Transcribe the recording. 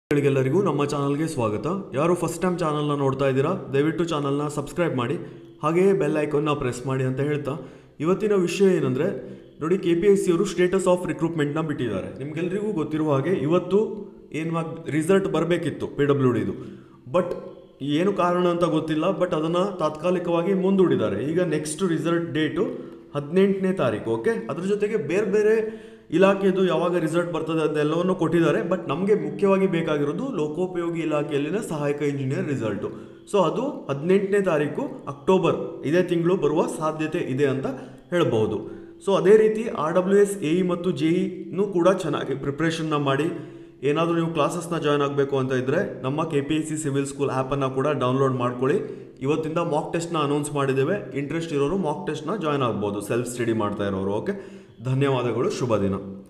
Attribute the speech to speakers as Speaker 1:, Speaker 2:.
Speaker 1: ಗಳಿಗೆಲ್ಲರಿಗೂ ನಮ್ಮ ಚಾನಲ್ಗೆ ಸ್ವಾಗತ ಯಾರು ಫಸ್ಟ್ ಟೈಮ್ ಚಾನಲ್ನ ನೋಡ್ತಾ ಇದ್ದೀರಾ ದಯವಿಟ್ಟು ಚಾನಲ್ನ ಸಬ್ಸ್ಕ್ರೈಬ್ ಮಾಡಿ ಹಾಗೆಯೇ ಬೆಲ್ ಐಕಾನ್ನ ಪ್ರೆಸ್ ಮಾಡಿ ಅಂತ ಹೇಳ್ತಾ ಇವತ್ತಿನ ವಿಷಯ ಏನಂದರೆ ನೋಡಿ ಕೆ ಪಿ ಎಸ್ ಸಿ ಅವರು ಸ್ಟೇಟಸ್ ಆಫ್ ರಿಕ್ರೂಟ್ಮೆಂಟ್ನ ಬಿಟ್ಟಿದ್ದಾರೆ ನಿಮ್ಗೆಲ್ರಿಗೂ ಗೊತ್ತಿರುವ ಹಾಗೆ ಇವತ್ತು ಏನು ರಿಸಲ್ಟ್ ಬರಬೇಕಿತ್ತು ಪಿ ಡಬ್ಲ್ಯೂ ಡಿದು ಬಟ್ ಏನು ಕಾರಣ ಅಂತ ಗೊತ್ತಿಲ್ಲ ಬಟ್ ಅದನ್ನು ತಾತ್ಕಾಲಿಕವಾಗಿ ಮುಂದೂಡಿದ್ದಾರೆ ಈಗ ನೆಕ್ಸ್ಟ್ ರಿಸಲ್ಟ್ ಡೇಟು ಹದಿನೆಂಟನೇ ತಾರೀಕು ಓಕೆ ಅದ್ರ ಜೊತೆಗೆ ಬೇರೆ ಬೇರೆ ಇಲಾಖೆದು ಯಾವಾಗ ರಿಸಲ್ಟ್ ಬರ್ತದೆ ಅದೆಲ್ಲವನ್ನು ಕೊಟ್ಟಿದ್ದಾರೆ ಬಟ್ ನಮಗೆ ಮುಖ್ಯವಾಗಿ ಬೇಕಾಗಿರೋದು ಲೋಕೋಪಯೋಗಿ ಇಲಾಖೆಯಲ್ಲಿನ ಸಹಾಯಕ ಇಂಜಿನಿಯರ್ ರಿಸಲ್ಟು ಸೊ ಅದು ಹದಿನೆಂಟನೇ ತಾರೀಕು ಅಕ್ಟೋಬರ್ ಇದೇ ತಿಂಗಳು ಬರುವ ಸಾಧ್ಯತೆ ಇದೆ ಅಂತ ಹೇಳ್ಬೋದು ಸೊ ಅದೇ ರೀತಿ R W S A E ಮತ್ತು ಜೆ ಇನೂ ಕೂಡ ಚೆನ್ನಾಗಿ ಪ್ರಿಪ್ರೇಷನ್ನ ಮಾಡಿ ಏನಾದರೂ ನೀವು ಕ್ಲಾಸಸ್ನ ಜಾಯ್ನ್ ಆಗಬೇಕು ಅಂತ ಇದ್ದರೆ ನಮ್ಮ K P S C civil school ಆ್ಯಪನ್ನು ಕೂಡ ಡೌನ್ಲೋಡ್ ಮಾಡ್ಕೊಳ್ಳಿ ಇವತ್ತಿಂದ ಮಾಕ್ ಟೆಸ್ಟ್ನ ಅನೌನ್ಸ್ ಮಾಡಿದ್ದೇವೆ ಇಂಟ್ರೆಸ್ಟ್ ಇರೋರು ಮಾಕ್ ಟೆಸ್ಟ್ನ ಜಾಯ್ನ್ ಆಗ್ಬೋದು ಸೆಲ್ಫ್ ಸ್ಟಡಿ ಮಾಡ್ತಾ ಇರೋರು ಓಕೆ ಧನ್ಯವಾದಗಳು ಶುಭ ದಿನ